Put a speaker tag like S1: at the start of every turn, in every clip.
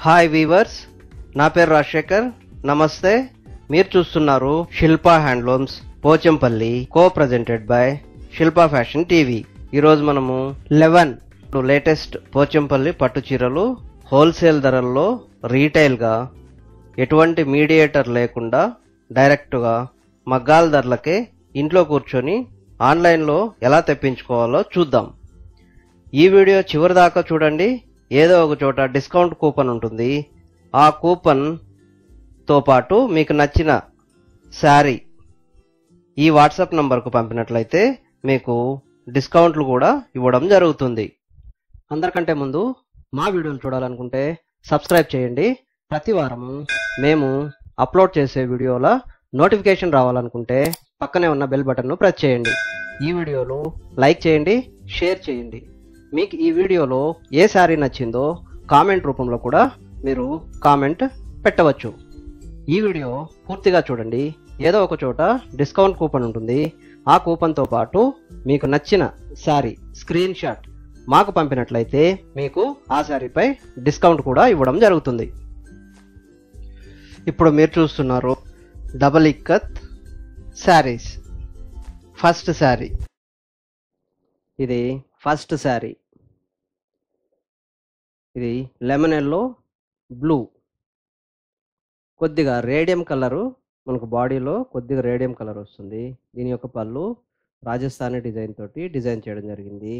S1: hi weavers నా పేరు రాజశేఖర్ నమస్తే మీరు చూస్తున్నారు Shilpa handlooms Pochampally co presented by Shilpa fashion TV ఈరోజు మనము లెవెన్ లేటెస్ట్ పోచంపల్లి పట్టు చీరలు హోల్సేల్ ధరల్లో రీటైల్గా ఎటువంటి మీడియేటర్ లేకుండా డైరెక్ట్గా మగ్గాల ధరలకే ఇంట్లో కూర్చొని ఆన్లైన్లో ఎలా తెప్పించుకోవాలో చూద్దాం ఈ వీడియో చివరి దాకా చూడండి ఏదో ఒక చోట డిస్కౌంట్ కూపన్ ఉంటుంది ఆ కూపన్ తో పాటు మీకు నచ్చిన శారీ ఈ వాట్సాప్ నంబర్కు పంపినట్లయితే మీకు డిస్కౌంట్లు కూడా ఇవ్వడం జరుగుతుంది అందరికంటే ముందు మా వీడియోలు చూడాలనుకుంటే సబ్స్క్రైబ్ చేయండి ప్రతి వారము మేము అప్లోడ్ చేసే వీడియోల నోటిఫికేషన్ రావాలనుకుంటే పక్కనే ఉన్న బెల్ బటన్ను ప్రెస్ చేయండి ఈ వీడియోలు లైక్ చేయండి షేర్ చేయండి మీకు ఈ వీడియోలో ఏ శారీ నచ్చిందో కామెంట్ రూపంలో కూడా మీరు కామెంట్ పెట్టవచ్చు ఈ వీడియో పూర్తిగా చూడండి ఏదో ఒక చోట డిస్కౌంట్ కూపన్ ఉంటుంది ఆ కూపన్తో పాటు మీకు నచ్చిన శారీ స్క్రీన్ షాట్ మాకు పంపినట్లయితే మీకు ఆ శారీపై డిస్కౌంట్ కూడా ఇవ్వడం జరుగుతుంది ఇప్పుడు మీరు చూస్తున్నారు డబల్ ఇక్కత్ శారీస్ ఫస్ట్ శారీ ఇది ఫస్ట్ శారీ ఇది లెమన్ ఎల్లో బ్లూ కొద్దిగా రేడియం కలరు మనకు బాడీలో కొద్దిగా రేడియం కలర్ వస్తుంది దీని యొక్క పళ్ళు రాజస్థానీ డిజైన్ తోటి డిజైన్ చేయడం జరిగింది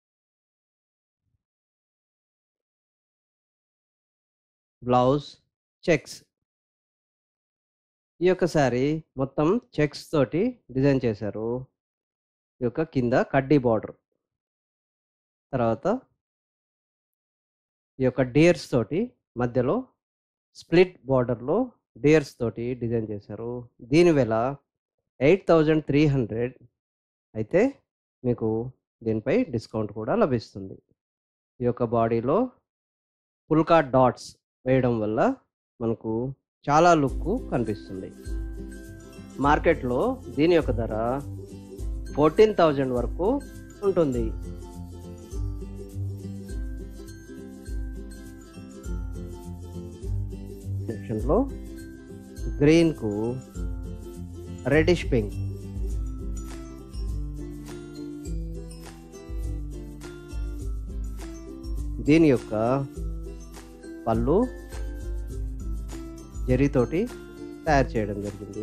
S1: బ్లౌజ్ చెక్స్ ఈ యొక్క శారీ మొత్తం చెక్స్ తోటి డిజైన్ చేశారు ఈ యొక్క కింద కడ్డీ బార్డర్ తర్వాత ఈ యొక్క డియర్స్ తోటి మధ్యలో స్ప్లిట్ బార్డర్లో డియర్స్ తోటి డిజైన్ చేశారు దీని వేల ఎయిట్ థౌజండ్ త్రీ హండ్రెడ్ అయితే మీకు దీనిపై డిస్కౌంట్ కూడా లభిస్తుంది ఈ యొక్క బాడీలో పుల్కా డాట్స్ వేయడం వల్ల మనకు చాలా లుక్ కనిపిస్తుంది మార్కెట్లో దీని యొక్క ధర ఫోర్టీన్ థౌజండ్ వరకు ఉంటుంది సెక్షన్లో గ్రీన్కు రెడిష్ పింక్ దీని యొక్క పళ్ళు జరీతోటి తయారు చేయడం జరిగింది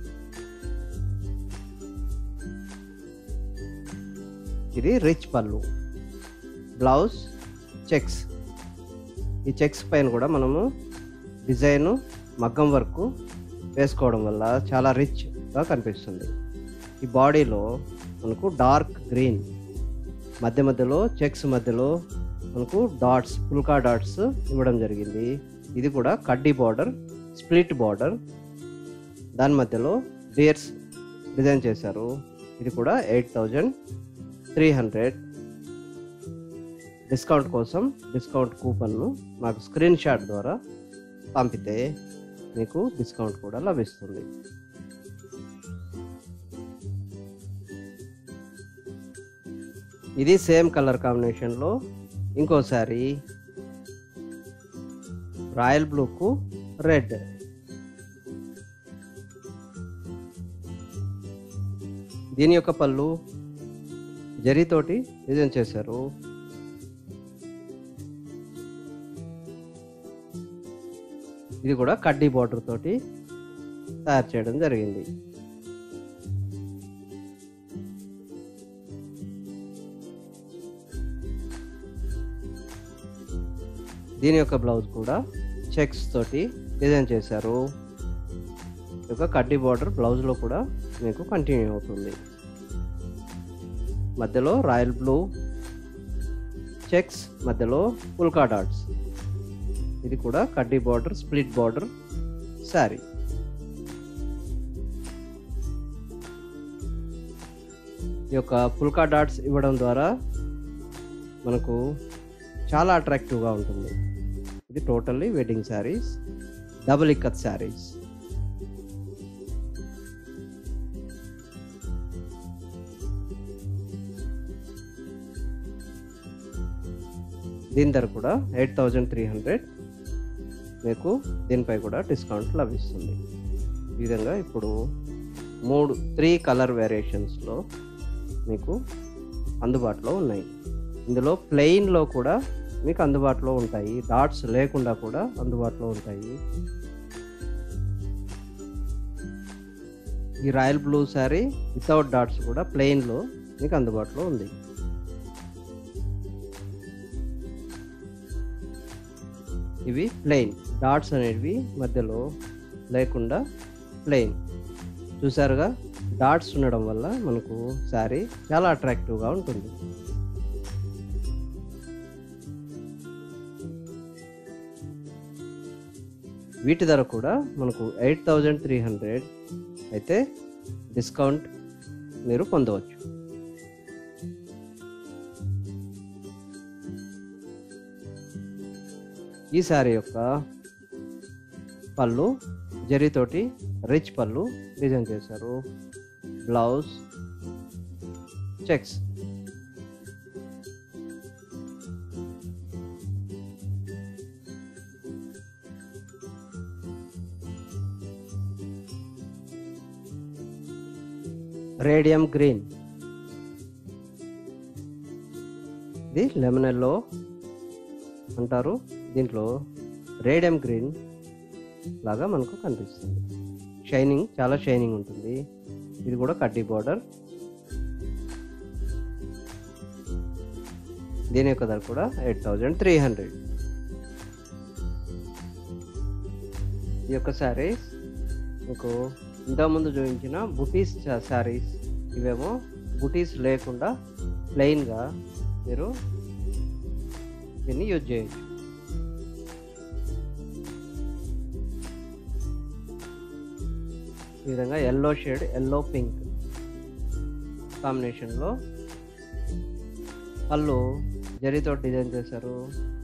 S1: ఇది రిచ్ పళ్ళు బ్లౌజ్ చెక్స్ ఈ చెక్స్ పైన కూడా మనము డిజైన్ మగ్గం వర్క్ వేసుకోవడం వల్ల చాలా రిచ్గా కనిపిస్తుంది ఈ బాడీలో మనకు డార్క్ గ్రీన్ మధ్య మధ్యలో చెక్స్ మధ్యలో మనకు డాట్స్ పుల్కా డాట్స్ ఇవ్వడం జరిగింది ఇది కూడా కడ్డీ బార్డర్ స్ప్లిట్ బార్డర్ దాని మధ్యలో డియర్స్ డిజైన్ చేశారు ఇది కూడా eight thousand three hundred discount కోసం డిస్కౌంట్ కూపన్ను మాకు స్క్రీన్ షాట్ ద్వారా పంపితే మీకు డిస్కౌంట్ కూడా లభిస్తుంది ఇది సేమ్ కలర్ కాంబినేషన్లో ఇంకోసారి రాయల్ బ్లూకు రెడ్ దీని యొక్క పళ్ళు జరీతోటి డిజైన్ చేశారు ఇది కూడా కడ్డీ బార్డర్ తోటి తయారు చేయడం జరిగింది దీని యొక్క బ్లౌజ్ కూడా చెక్స్ తోటి డిజైన్ చేశారు ఈ యొక్క కడ్డీ బార్డర్ బ్లౌజ్లో కూడా మీకు కంటిన్యూ అవుతుంది మధ్యలో రాయల్ బ్లూ చెక్స్ మధ్యలో పుల్కా డాట్స్ ఇది కూడా కడ్డీ బార్డర్ స్ప్లిట్ బార్డర్ శారీ ఈ యొక్క పుల్కా డాట్స్ ఇవ్వడం ద్వారా మనకు చాలా అట్రాక్టివ్గా ఉంటుంది ఇది totally wedding saris double ikat saris దీని ధర కూడా ఎయిట్ థౌజండ్ త్రీ హండ్రెడ్ మీకు దీనిపై కూడా డిస్కౌంట్ లభిస్తుంది ఈ విధంగా ఇప్పుడు మూడు త్రీ కలర్ వేరియేషన్స్లో మీకు అందుబాటులో ఉన్నాయి ఇందులో ప్లెయిన్లో కూడా మీకు అందుబాటులో ఉంటాయి డాట్స్ లేకుండా కూడా అందుబాటులో ఉంటాయి ఈ royal blue sari without dots కూడా ప్లెయిన్లో మీకు అందుబాటులో ఉంది ఇవి ప్లెయిన్ డాట్స్ అనేవి మధ్యలో లేకుండా ప్లెయిన్ చూసారుగా డాట్స్ ఉండడం వల్ల మనకు శారీ చాలా అట్రాక్టివ్గా ఉంటుంది వీటి ధర కూడా మనకు ఎయిట్ థౌజండ్ త్రీ హండ్రెడ్ అయితే డిస్కౌంట్ మీరు పొందవచ్చు ఈ శారీ యొక్క పళ్ళు జరీతోటి రిచ్ పళ్ళు డిజైన్ చేశారు బ్లౌజ్ చెక్స్ రేడియం గ్రీన్ ఇది లెమన్ ఎల్లో అంటారు దీంట్లో రేడియం గ్రీన్ లాగా మనకు కనిపిస్తుంది షైనింగ్ చాలా షైనింగ్ ఉంటుంది ఇది కూడా కడ్డీ బార్డర్ దీని యొక్క ధర కూడా ఎయిట్ థౌజండ్ త్రీ హండ్రెడ్ ఈ యొక్క శారీస్ మీకు ఇంతకుముందు చూపించిన బుటీస్ శారీస్ ఇవేమో బుటీస్ లేకుండా ప్లెయిన్గా మీరు దీన్ని యూజ్ చేయొచ్చు ఈ విధంగా ఎల్లో షేడ్ ఎల్లో పింక్ కాంబినేషన్లో పళ్ళు జరీతో డిజైన్ చేశారు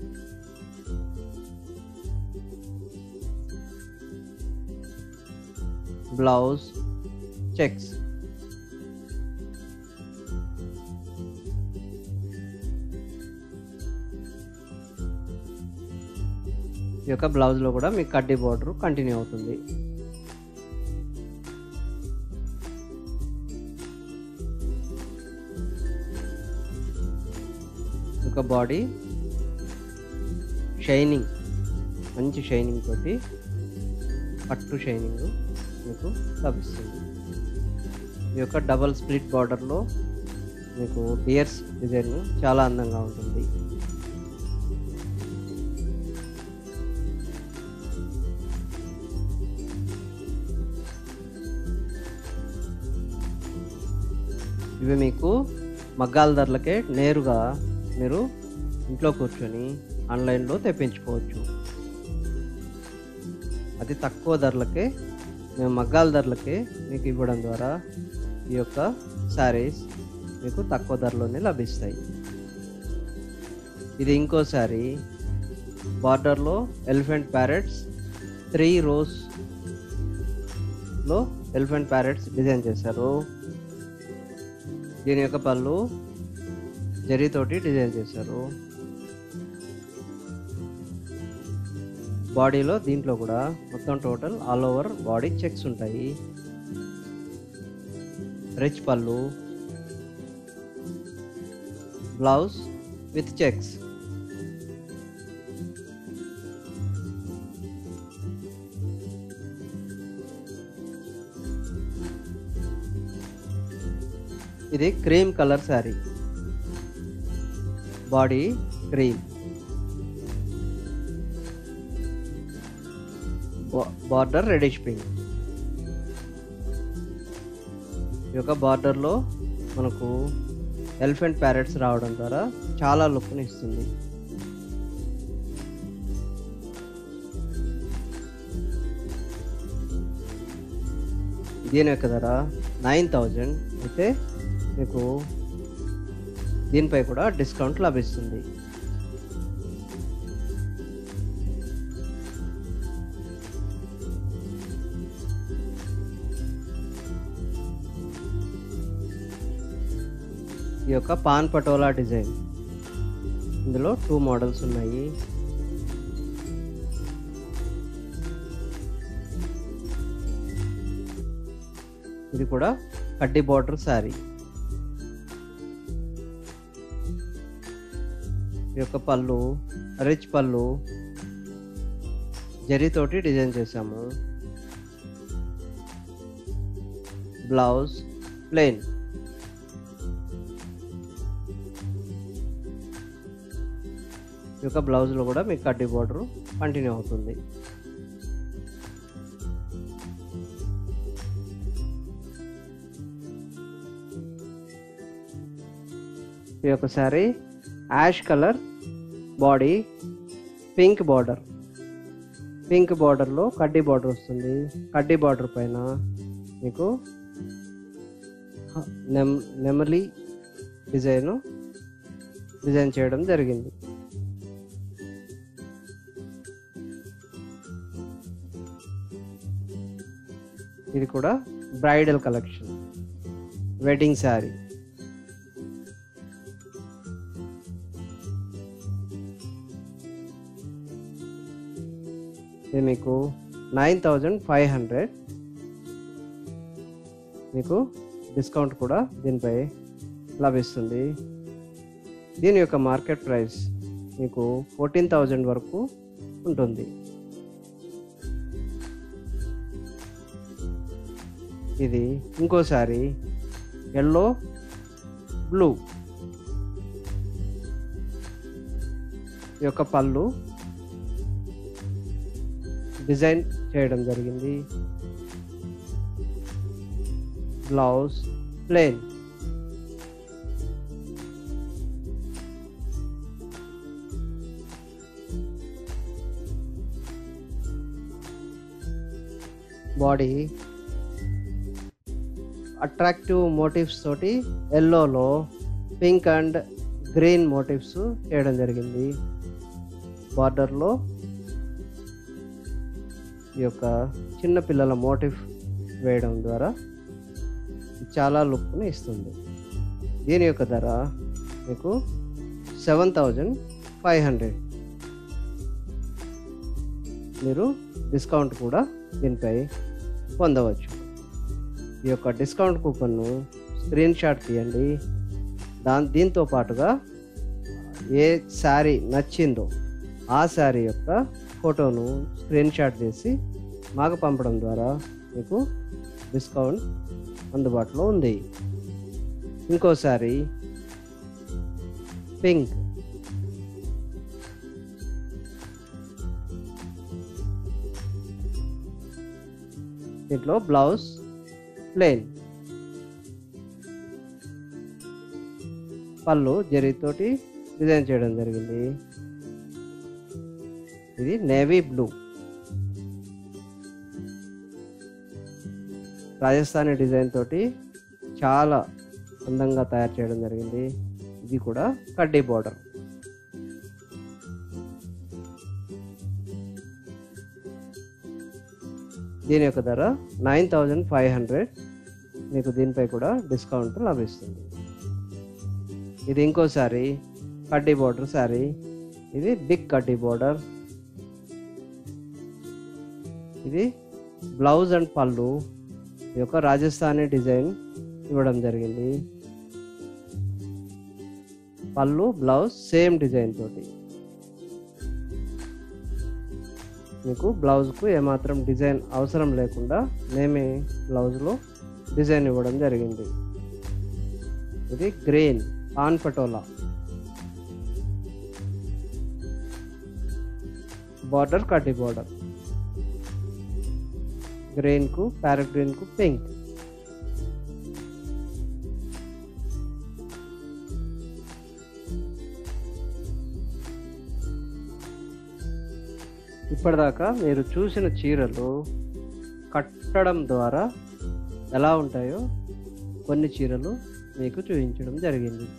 S1: బ్లౌజ్ చెక్స్ ఈ యొక్క బ్లౌజ్లో కూడా మీకు కడ్డీ బార్డర్ కంటిన్యూ అవుతుంది ఒక బాడీ షైనింగ్ మంచి షైనింగ్ తోటి పట్టు షైనింగ్ మీకు లభిస్తుంది ఈ యొక్క డబల్ స్ప్లిట్ బార్డర్లో మీకు డియర్స్ డిజైన్ చాలా అందంగా ఉంటుంది ఇవి మీకు మగ్గాల ధరలకే నేరుగా మీరు ఇంట్లో కూర్చొని ఆన్లైన్లో తెప్పించుకోవచ్చు అతి తక్కువ ధరలకే మేము మగ్గాల ధరలకే మీకు ఇవ్వడం ద్వారా ఈ యొక్క శారీస్ మీకు తక్కువ ధరలోనే లభిస్తాయి ఇది ఇంకో శారీ బార్డర్లో ఎలిఫెంట్ ప్యారెట్స్ త్రీ రోస్లో ఎలిఫెంట్ ప్యారెట్స్ డిజైన్ చేశారు దీని యొక్క పళ్ళు జరీతోటి డిజైన్ చేశారు బాడీలో దీంట్లో కూడా మొత్తం total all over body checks ఉంటాయి rich pallu blouse with checks ఇది cream colour sari body cream border reddish pink ఈ యొక్క బార్డర్లో మనకు ఎలిఫెంట్ ప్యారెట్స్ రావడం ద్వారా చాలా లుక్ని ఇస్తుంది దీని యొక్క ధర నైన్ థౌజండ్ అయితే మీకు దీనిపై కూడా డిస్కౌంట్ లభిస్తుంది ఈ యొక్క పాన్ పటోలా డిజైన్ ఇందులో టూ మోడల్స్ ఉన్నాయి ఇది కూడా కడ్డీ బార్డర్ శారీ ఈ యొక్క పళ్ళు రిచ్ పళ్ళు జరీతోటి డిజైన్ చేసాము బ్లౌజ్ ప్లెయిన్ ఈ యొక్క బ్లౌజ్లో కూడా మీకు కడ్డీ బార్డర్ కంటిన్యూ అవుతుంది ఈ యొక్క sari ash colour body pink border pink బార్డర్లో కడ్డీ బార్డర్ వస్తుంది కడ్డీ బార్డర్ పైన మీకు నెమ్ నెమలి డిజైన్ డిజైన్ చేయడం జరిగింది ఇది కూడా బ్రైడల్ కలెక్షన్ వెడ్డింగ్ శారీ ఇది మీకు నైన్ థౌజండ్ ఫైవ్ హండ్రెడ్ మీకు డిస్కౌంట్ కూడా దీనిపై లభిస్తుంది దీని యొక్క మార్కెట్ ప్రైస్ మీకు ఫోర్టీన్ థౌజండ్ వరకు ఉంటుంది ఇది ఇంకోసారి ఎల్లో బ్లూ ఈ యొక్క పళ్ళు డిజైన్ చేయడం జరిగింది blouse plain body attractive motifs తోటి ఎల్లోలో పింక్ అండ్ గ్రీన్ మోటివ్స్ చేయడం జరిగింది బార్డర్లో ఈ యొక్క చిన్న పిల్లల మోటివ్ వేయడం ద్వారా చాలా లుక్ని ఇస్తుంది దీని యొక్క ధర మీకు సెవెన్ థౌజండ్ ఫైవ్ హండ్రెడ్ మీరు డిస్కౌంట్ కూడా దీనిపై పొందవచ్చు ఈ యొక్క డిస్కౌంట్ కూపన్ను స్క్రీన్ షాట్ తీయండి దాని దీంతో పాటుగా ఏ శారీ నచ్చిందో ఆ శారీ యొక్క ఫోటోను స్క్రీన్ షాట్ చేసి మాకు పంపడం ద్వారా మీకు డిస్కౌంట్ అందుబాటులో ఉంది ఇంకోసారి పింక్ దీంట్లో బ్లౌజ్ ప్లెయిన్ పళ్ళు జరీతోటి డిజైన్ చేయడం జరిగింది ఇది నేవీ బ్లూ రాజస్థానీ డిజైన్ తోటి చాలా అందంగా తయారు చేయడం జరిగింది ఇది కూడా కడ్డీ బోర్డర్ దీని యొక్క ధర నైన్ థౌజండ్ ఫైవ్ హండ్రెడ్ మీకు దీనిపై కూడా డిస్కౌంట్ లభిస్తుంది ఇది ఇంకోసారి కడ్డీ బోర్డర్ శారీ ఇది బిగ్ కడ్డీ బోర్డర్ ఇది బ్లౌజ్ అండ్ పళ్ళు ఈ యొక్క రాజస్థానీ డిజైన్ ఇవ్వడం జరిగింది పళ్ళు బ్లౌజ్ సేమ్ డిజైన్ తోటి మీకు బ్లౌజ్కు ఏమాత్రం డిజైన్ అవసరం లేకుండా మేమే బ్లౌజ్లో డిజైన్ ఇవ్వడం జరిగింది ఇది గ్రీన్ ఆన్ పటోలా బార్డర్ కడ్డీ బార్డర్ గ్రీన్కు ప్యారెట్ గ్రీన్కు పింక్ ఇప్పటిదాకా మీరు చూసిన చీరలు కట్టడం ద్వారా ఎలా ఉంటాయో కొన్ని చీరలు మీకు చూపించడం జరిగింది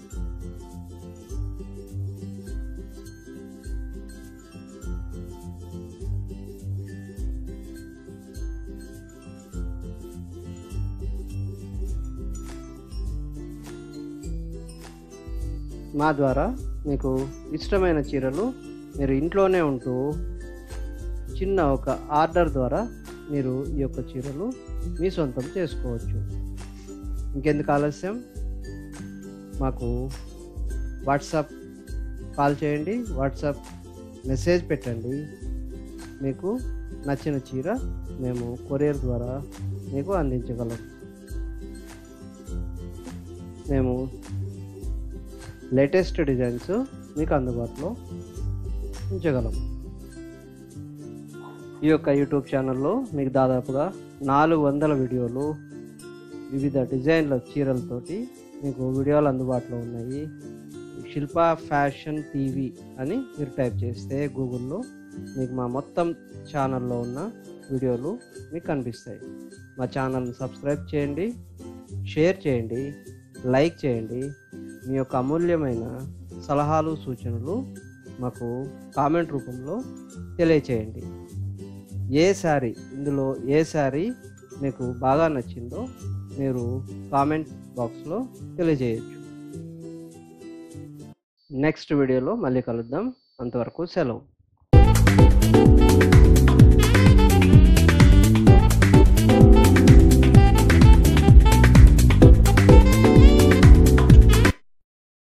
S1: మా ద్వారా మీకు ఇష్టమైన చీరలు మీరు ఇంట్లోనే ఉంటూ చిన్న ఒక ఆర్డర్ ద్వారా మీరు ఈ యొక్క చీరలు మీ సొంతం చేసుకోవచ్చు ఇంకెందుకు ఆలస్యం మాకు వాట్సాప్ కాల్ చేయండి వాట్సాప్ మెసేజ్ పెట్టండి మీకు నచ్చిన చీర మేము కొరియర్ ద్వారా మీకు అందించగలం మేము లేటెస్ట్ డిజైన్స్ మీకు అందుబాటులో ఉంచగలం ఈ యొక్క యూట్యూబ్ ఛానల్లో మీకు దాదాపుగా నాలుగు వందల వీడియోలు వివిధ డిజైన్ల చీరలతోటి మీకు వీడియోలు అందుబాటులో ఉన్నాయి శిల్ప ఫ్యాషన్ టీవీ అని మీరు టైప్ చేస్తే గూగుల్లో మీకు మా మొత్తం ఛానల్లో ఉన్న వీడియోలు మీకు కనిపిస్తాయి మా ఛానల్ని సబ్స్క్రైబ్ చేయండి షేర్ చేయండి లైక్ చేయండి మీ యొక్క అమూల్యమైన సలహాలు సూచనలు మాకు కామెంట్ రూపంలో తెలియచేయండి ఏ శారీ ఇందులో ఏ శారీ మీకు బాగా నచ్చిందో మీరు కామెంట్ బాక్స్లో తెలియజేయచ్చు నెక్స్ట్ వీడియోలో మళ్ళీ కలుద్దాం అంతవరకు సెలవు